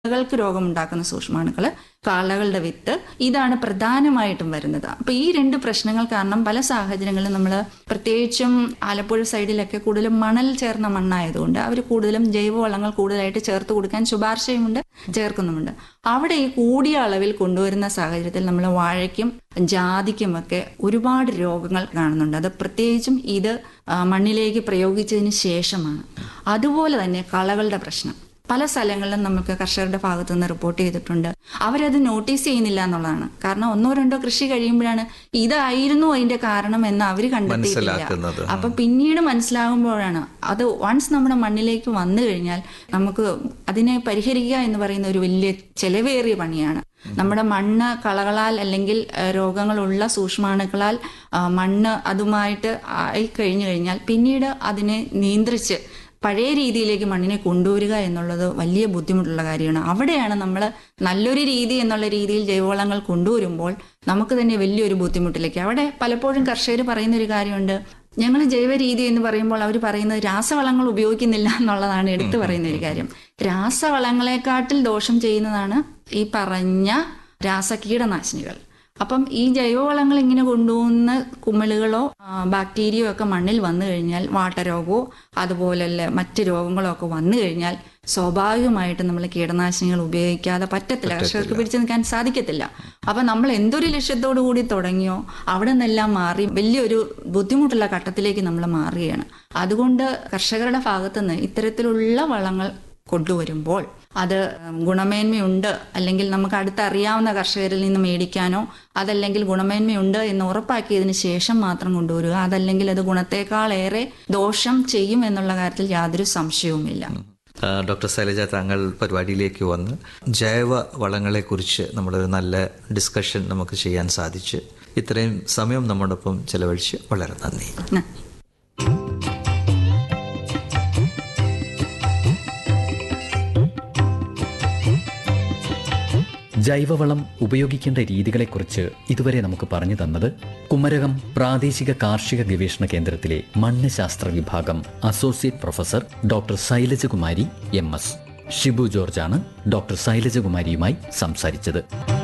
ൾക്ക് രോഗമുണ്ടാക്കുന്ന സൂക്ഷ്മാണുക്കൾ കാളകളുടെ വിത്ത് ഇതാണ് പ്രധാനമായിട്ടും വരുന്നത് അപ്പൊ ഈ രണ്ട് പ്രശ്നങ്ങൾ കാരണം പല സാഹചര്യങ്ങളിലും നമ്മൾ പ്രത്യേകിച്ചും ആലപ്പുഴ സൈഡിലൊക്കെ കൂടുതലും മണൽ ചേർന്ന മണ്ണായതുകൊണ്ട് അവർ കൂടുതലും ജൈവവളങ്ങൾ കൂടുതലായിട്ട് ചേർത്ത് കൊടുക്കാൻ ശുപാർശയുമുണ്ട് ചേർക്കുന്നുമുണ്ട് അവിടെ ഈ കൂടിയ അളവിൽ കൊണ്ടുവരുന്ന സാഹചര്യത്തിൽ നമ്മൾ വാഴയ്ക്കും ജാതിക്കും ഒക്കെ ഒരുപാട് രോഗങ്ങൾ കാണുന്നുണ്ട് അത് പ്രത്യേകിച്ചും ഇത് ആ, മണ്ണിലേക്ക് പ്രയോഗിച്ചതിന് ശേഷമാണ് അതുപോലെ തന്നെ കളകളുടെ പ്രശ്നം പല സ്ഥലങ്ങളിലും നമുക്ക് കർഷകരുടെ ഭാഗത്തു നിന്ന് റിപ്പോർട്ട് ചെയ്തിട്ടുണ്ട് അവരത് നോട്ടീസ് ചെയ്യുന്നില്ല എന്നുള്ളതാണ് കാരണം ഒന്നോ രണ്ടോ കൃഷി കഴിയുമ്പോഴാണ് ഇതായിരുന്നു അതിന്റെ കാരണം എന്ന് അവർ കണ്ടെത്തിയിട്ടില്ല മനസ്സിലാക്കുന്നത്. അപ്പൊ പിന്നീട് മനസ്സിലാകുമ്പോഴാണ് അത് വൺസ് നമ്മുടെ മണ്ണിലേക്ക് വന്നു കഴിഞ്ഞാൽ നമുക്ക് അതിനെ പരിഹരിക്കുക എന്ന് പറയുന്ന ഒരു വലിയ ചെലവേറിയ പണിയാണ് നമ്മുടെ മണ്ണ് കളകളാൽ അല്ലെങ്കിൽ ഏഹ്, രോഗങ്ങളുള്ള സൂക്ഷ്മാണുക്കളാൽ ആ, മണ്ണ് അതുമായിട്ട് ആയി കഴിഞ്ഞു കഴിഞ്ഞാൽ പിന്നീട് അതിനെ നിയന്ത്രിച്ച് പഴയ രീതിയിലേക്ക് മണ്ണിനെ കൊണ്ടുവരിക എന്നുള്ളത് വലിയ ബുദ്ധിമുട്ടുള്ള കാര്യമാണ് അവിടെയാണ് നമ്മൾ നല്ലൊരു രീതി എന്നുള്ള രീതിയിൽ ജൈവവളങ്ങൾ കൊണ്ടുവരുമ്പോൾ നമുക്ക് തന്നെ വലിയൊരു ബുദ്ധിമുട്ടിലേക്ക് അവിടെ പലപ്പോഴും കർഷകർ പറയുന്ന ഒരു കാര്യമുണ്ട് ഞങ്ങൾ ജൈവ രീതി എന്ന് പറയുമ്പോൾ അവർ പറയുന്നത് രാസവളങ്ങൾ ഉപയോഗിക്കുന്നില്ല എന്നുള്ളതാണ് എടുത്തു പറയുന്ന ഒരു കാര്യം രാസവളങ്ങളെക്കാട്ടിൽ ദോഷം ചെയ്യുന്നതാണ് ഈ പറഞ്ഞ രാസകീടനാശിനികൾ അപ്പം ഈ ജൈവവളങ്ങൾ ഇങ്ങനെ കൊണ്ടുപോകുന്ന കുമിളുകളോ ആ, ബാക്ടീരിയയോ ഒക്കെ മണ്ണിൽ വന്നു കഴിഞ്ഞാൽ വാട്ടരോഗമോ അതുപോലുള്ള മറ്റ് രോഗങ്ങളോ ഒക്കെ വന്നു കഴിഞ്ഞാൽ സ്വാഭാവികമായിട്ടും നമ്മൾ കീടനാശിനികൾ ഉപയോഗിക്കാതെ പറ്റത്തില്ല കർഷകർക്ക് പിടിച്ചു നിൽക്കാൻ സാധിക്കത്തില്ല അപ്പൊ നമ്മൾ എന്തൊരു ലക്ഷ്യത്തോടു കൂടി തുടങ്ങിയോ അവിടെ നിന്നെല്ലാം മാറി വലിയൊരു ബുദ്ധിമുട്ടുള്ള ഘട്ടത്തിലേക്ക് നമ്മൾ മാറുകയാണ് അതുകൊണ്ട് കർഷകരുടെ ഭാഗത്തുനിന്ന് ഇത്തരത്തിലുള്ള വളങ്ങൾ കൊണ്ടുവരുമ്പോൾ അത് ഗുണമേന്മയുണ്ട് അല്ലെങ്കിൽ നമുക്ക് അടുത്തറിയാവുന്ന കർഷകരിൽ നിന്ന് മേടിക്കാനോ അതല്ലെങ്കിൽ ഗുണമേന്മയുണ്ട് എന്ന് ഉറപ്പാക്കിയതിന് ശേഷം മാത്രം കൊണ്ടുവരിക അതല്ലെങ്കിൽ അത് ഗുണത്തേക്കാളേറെ ദോഷം ചെയ്യും എന്നുള്ള കാര്യത്തിൽ യാതൊരു സംശയവുമില്ല ആ, ഡോക്ടർ ശൈലജ താങ്കൾ പരിപാടിയിലേക്ക് വന്ന് ജൈവ വളങ്ങളെക്കുറിച്ച് നമ്മളൊരു നല്ല ഡിസ്കഷൻ നമുക്ക് ചെയ്യാൻ സാധിച്ച് ഇത്രയും സമയം നമ്മോടൊപ്പം ചെലവഴിച്ച് വളരെ നന്ദി നന്ദി ജൈവവളം ഉപയോഗിക്കേണ്ട രീതികളെക്കുറിച്ച് ഇതുവരെ നമുക്ക് പറഞ്ഞു തന്നത് കുമരകം പ്രാദേശിക കാർഷിക ഗവേഷണ കേന്ദ്രത്തിലെ മണ്ണ് ശാസ്ത്ര വിഭാഗം associate professor doctor Shailajakumari M S Shibu ജോർജാണ് ഡോക്ടർ ശൈലജകുമാരിയുമായി സംസാരിച്ചത്